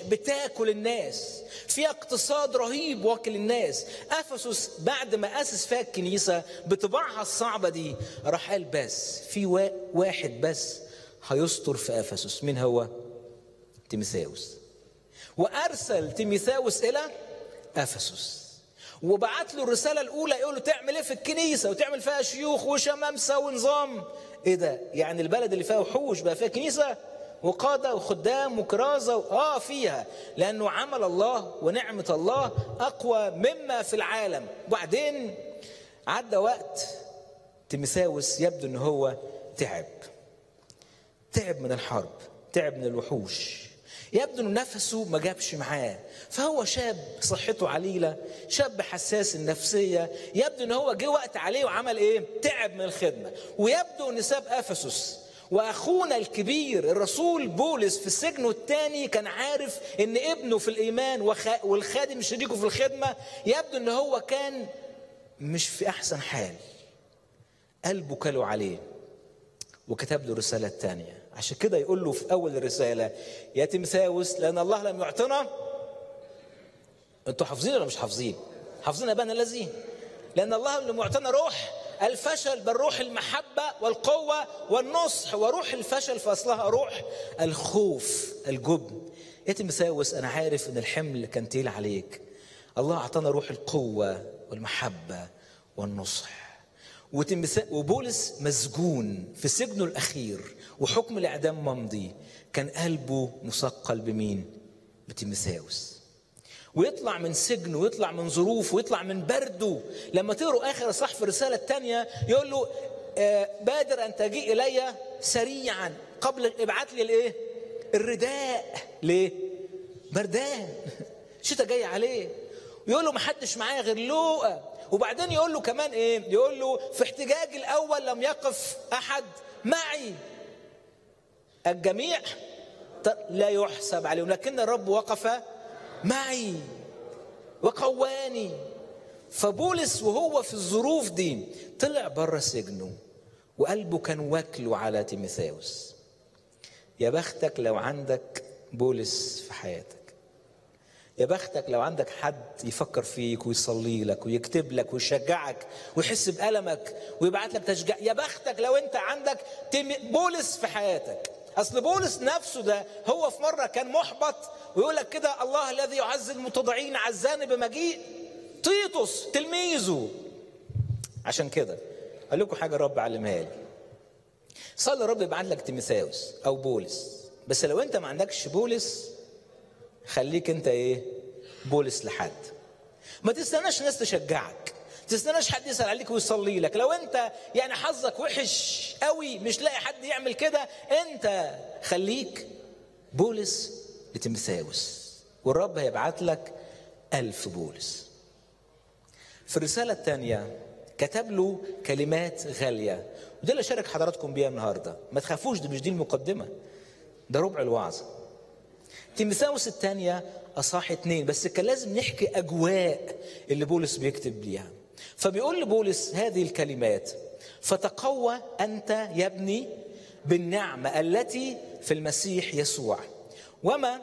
بتاكل الناس فيها اقتصاد رهيب واكل الناس افسس بعد ما اسس فيها الكنيسه بطباعها الصعبه دي راح قال بس في واحد بس هيستر في افسس مين هو تيميثاوس وارسل تيميثاوس الى افسس وبعت له الرساله الاولى يقول له تعمل ايه في الكنيسه وتعمل فيها شيوخ وشمامسه ونظام ايه ده يعني البلد اللي فيها وحوش بقى فيها كنيسه وقاده وخدام وكرازه و... اه فيها لانه عمل الله ونعمه الله اقوى مما في العالم وبعدين عدى وقت تيميثاوس يبدو ان هو تعب تعب من الحرب تعب من الوحوش يبدو انه نفسه ما جابش معاه فهو شاب صحته عليله شاب حساس النفسيه يبدو ان هو جه وقت عليه وعمل ايه تعب من الخدمه ويبدو ان ساب افسس واخونا الكبير الرسول بولس في السجن الثاني كان عارف ان ابنه في الايمان وخ... والخادم شريكه في الخدمه يبدو ان هو كان مش في احسن حال قلبه كله عليه وكتب له الرساله الثانيه عشان كده يقول له في اول الرساله يا تيمثاوس لان الله لم يعطنا انتوا حافظين ولا مش حافظين؟ حافظين ابانا الذي لان الله لم يعطنا روح الفشل بل روح المحبه والقوه والنصح وروح الفشل في اصلها روح الخوف الجبن يا تيمثاوس انا عارف ان الحمل كان تقيل عليك الله اعطانا روح القوه والمحبه والنصح وبولس مسجون في سجنه الاخير وحكم الاعدام ممضي كان قلبه مثقل بمين؟ بتيمثاوس ويطلع من سجنه ويطلع من ظروفه ويطلع من برده لما تقروا اخر صح في الرساله الثانيه يقول له آه بادر ان تجيء الي سريعا قبل ابعت لي الايه؟ الرداء ليه؟ بردان شتاء جاي عليه ويقول له ما حدش معايا غير لوقا وبعدين يقول له كمان ايه يقول له في احتجاج الاول لم يقف احد معي الجميع لا يحسب عليهم لكن الرب وقف معي وقواني فبولس وهو في الظروف دي طلع بره سجنه وقلبه كان واكله على تيميثاوس يا بختك لو عندك بولس في حياتك يا بختك لو عندك حد يفكر فيك ويصلي لك ويكتب لك ويشجعك ويحس بألمك ويبعت لك تشجيع يا بختك لو انت عندك بولس في حياتك اصل بولس نفسه ده هو في مره كان محبط ويقول لك كده الله الذي يعز المتضعين عزاني بمجيء تيتوس تلميذه عشان كده اقول لكم حاجه الرب علمها لي صلي الرب يبعت لك تيميثاوس او بولس بس لو انت ما عندكش بولس خليك انت ايه بولس لحد ما تستناش ناس تشجعك تستناش حد يسال عليك ويصلي لك لو انت يعني حظك وحش قوي مش لاقي حد يعمل كده انت خليك بولس لتيمثاوس والرب هيبعت لك ألف بولس في الرسالة الثانية كتب له كلمات غالية وده اللي شارك حضراتكم بيها النهاردة ما تخافوش دي مش دي المقدمة ده ربع الوعظ تيمثاوس الثانية أصح اتنين بس كان لازم نحكي أجواء اللي بولس بيكتب ليها فبيقول لبولس هذه الكلمات فتقوى أنت يا ابني بالنعمة التي في المسيح يسوع وما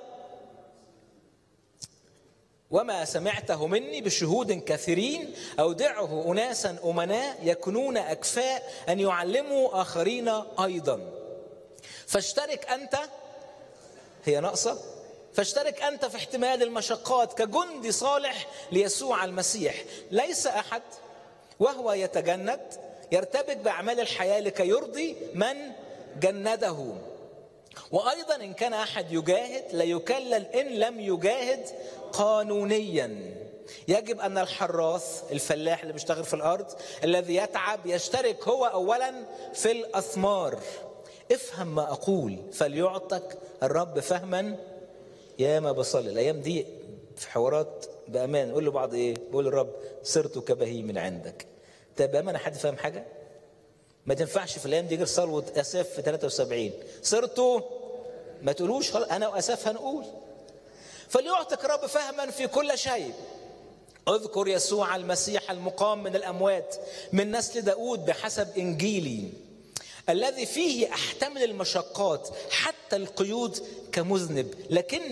وما سمعته مني بشهود كثيرين أودعه أناسا أمناء يكونون أكفاء أن يعلموا آخرين أيضا فاشترك أنت هي ناقصة فاشترك أنت في احتمال المشقات كجندي صالح ليسوع المسيح ليس أحد وهو يتجند يرتبك بأعمال الحياة لكي يرضي من جنده وأيضا إن كان أحد يجاهد لا يكلل إن لم يجاهد قانونيا يجب أن الحراث الفلاح اللي بيشتغل في الأرض الذي يتعب يشترك هو أولا في الأثمار افهم ما أقول فليعطك الرب فهما يا ما بصلي الأيام دي في حوارات بأمان نقول لبعض إيه بقول الرب صرت كبهيم عندك طب بأمانة حد فاهم حاجة ما تنفعش في الأيام دي غير صلوة أساف في 73 صرتوا ما تقولوش أنا وأساف هنقول فليعطك الرب فهما في كل شيء اذكر يسوع المسيح المقام من الأموات من نسل داود بحسب إنجيلي الذي فيه أحتمل المشقات حتى القيود كمذنب لكن